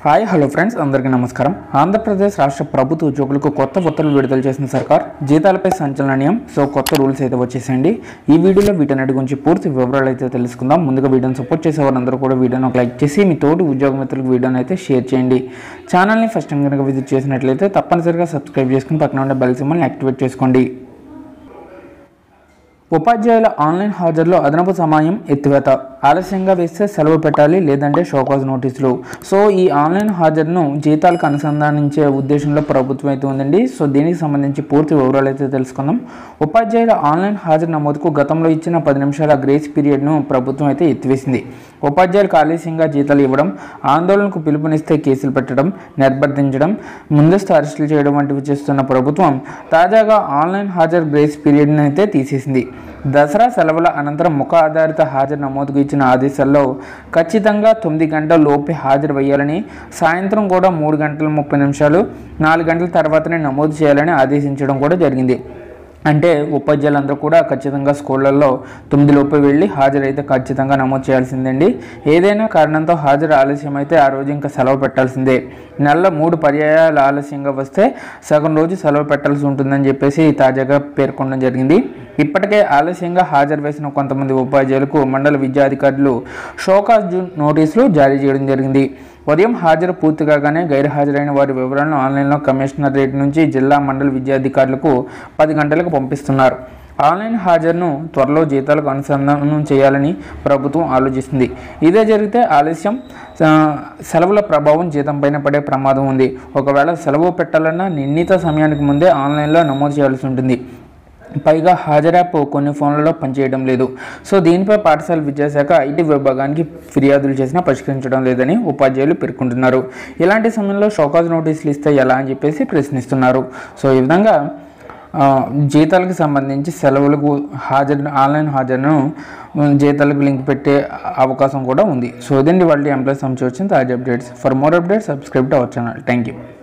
hi hello friends అందరికీ నమస్కారం ఆంధ్రప్రదేశ్ రాష్ట్ర ప్రభుత్వ ఉద్యోగులకు కొత్త ఉత్తర్వులు విడుదల చేసిన సర్కార్ జీతాలపై సంచలనం సో కొత్త రూల్స్ అయితే వచ్చేసేయండి ఈ వీడియోలో వీటన్నిటి గురించి పూర్తి వివరాలు అయితే తెలుసుకుందాం ముందుగా వీడియోని సపోర్ట్ చేసే వారందరూ కూడా వీడియోని ఒక లైక్ చేసి మీ తోటి ఉద్యోగ మిత్రులకు వీడియోని అయితే షేర్ చేయండి ఛానల్ని ఫస్ట్ టైం కనుక విజిట్ చేసినట్లయితే తప్పనిసరిగా సబ్స్క్రైబ్ చేసుకుని పక్కన ఉండే బెల్ సింబల్ని యాక్టివేట్ చేసుకోండి ఉపాధ్యాయుల ఆన్లైన్ హాజరులో అదనపు సమయం ఎత్తివేత ఆలస్యంగా వేస్తే సెలవు పెట్టాలి లేదంటే షోకాజ్ నోటీసులు సో ఈ ఆన్లైన్ హాజరును జీతాలకు అనుసంధానించే ఉద్దేశంలో ప్రభుత్వం అయితే ఉందండి సో దీనికి సంబంధించి పూర్తి వివరాలు అయితే తెలుసుకుందాం ఉపాధ్యాయుల ఆన్లైన్ హాజరు నమోదుకు గతంలో ఇచ్చిన పది నిమిషాల గ్రేస్ పీరియడ్ను ప్రభుత్వం అయితే ఎత్తివేసింది ఉపాధ్యాయులకు ఆలస్యంగా జీతాలు ఇవ్వడం ఆందోళనకు పిలుపునిస్తే కేసులు పెట్టడం నిర్బంధించడం ముందస్తు అరెస్టులు చేయడం వంటివి చేస్తున్న ప్రభుత్వం తాజాగా ఆన్లైన్ హాజరు గ్రేస్ పీరియడ్ను అయితే తీసేసింది దసరా సెలవుల అనంతరం ముఖ ఆధారిత హాజరు నమోదుకు ఇచ్చిన ఆదేశాల్లో ఖచ్చితంగా తొమ్మిది గంటల లోపే హాజరు వేయాలని సాయంత్రం కూడా మూడు గంటల ముప్పై నిమిషాలు నాలుగు గంటల తర్వాతనే నమోదు చేయాలని ఆదేశించడం కూడా జరిగింది అంటే ఉపాధ్యాయులందరూ కూడా ఖచ్చితంగా స్కూళ్ళల్లో తొమ్మిది లోపు వెళ్ళి హాజరైతే ఖచ్చితంగా నమోదు చేయాల్సిందండి ఏదైనా కారణంతో హాజరు ఆలస్యం అయితే ఆ రోజు ఇంకా సెలవు పెట్టాల్సిందే నెలలో మూడు పర్యాయాలు ఆలస్యంగా వస్తే సగం రోజు సెలవు పెట్టాల్సి ఉంటుందని చెప్పేసి తాజాగా పేర్కొనడం జరిగింది ఇప్పటికే ఆలస్యంగా హాజరు వేసిన కొంతమంది ఉపాధ్యాయులకు మండల విద్యాధికారులు షోకాజ్ నోటీసులు జారీ చేయడం జరిగింది ఉదయం హాజరు పూర్తి కాగానే గైర్హాజరైన వారి వివరాలను ఆన్లైన్లో కమిషనర్ రేట్ నుంచి జిల్లా మండల విద్యాధికారులకు పది గంటలకు పంపిస్తున్నారు ఆన్లైన్ హాజరును త్వరలో జీతాలకు అనుసంధానం చేయాలని ప్రభుత్వం ఆలోచిస్తుంది ఇదే జరిగితే ఆలస్యం ఆ, సెలవుల ప్రభావం జీతంపైన పడే ప్రమాదం ఉంది ఒకవేళ సెలవు పెట్టాలన్నా నిర్ణీత సమయానికి ముందే ఆన్లైన్లో నమోదు చేయాల్సి ఉంటుంది పైగా హాజర్ యాప్ కొన్ని ఫోన్లలో పనిచేయడం లేదు సో దీనిపై పాఠశాల విద్యాశాఖ ఐటీ విభాగానికి ఫిర్యాదులు చేసినా పరిష్కరించడం లేదని ఉపాధ్యాయులు పేర్కొంటున్నారు ఇలాంటి సమయంలో షోకాజ్ నోటీసులు ఇస్తే ఎలా అని చెప్పేసి ప్రశ్నిస్తున్నారు సో ఈ విధంగా ఆ, జీతాలకు సంబంధించి సెలవులకు హాజరు ఆన్లైన్ హాజరును ఉమ్, జీతాలకు లింక్ పెట్టే అవకాశం కూడా ఉంది సో ఇదండి వాళ్ళ ఎంప్లాయీస్ సంబంధించి వచ్చిన తాజా updates for more updates subscribe to our channel thank you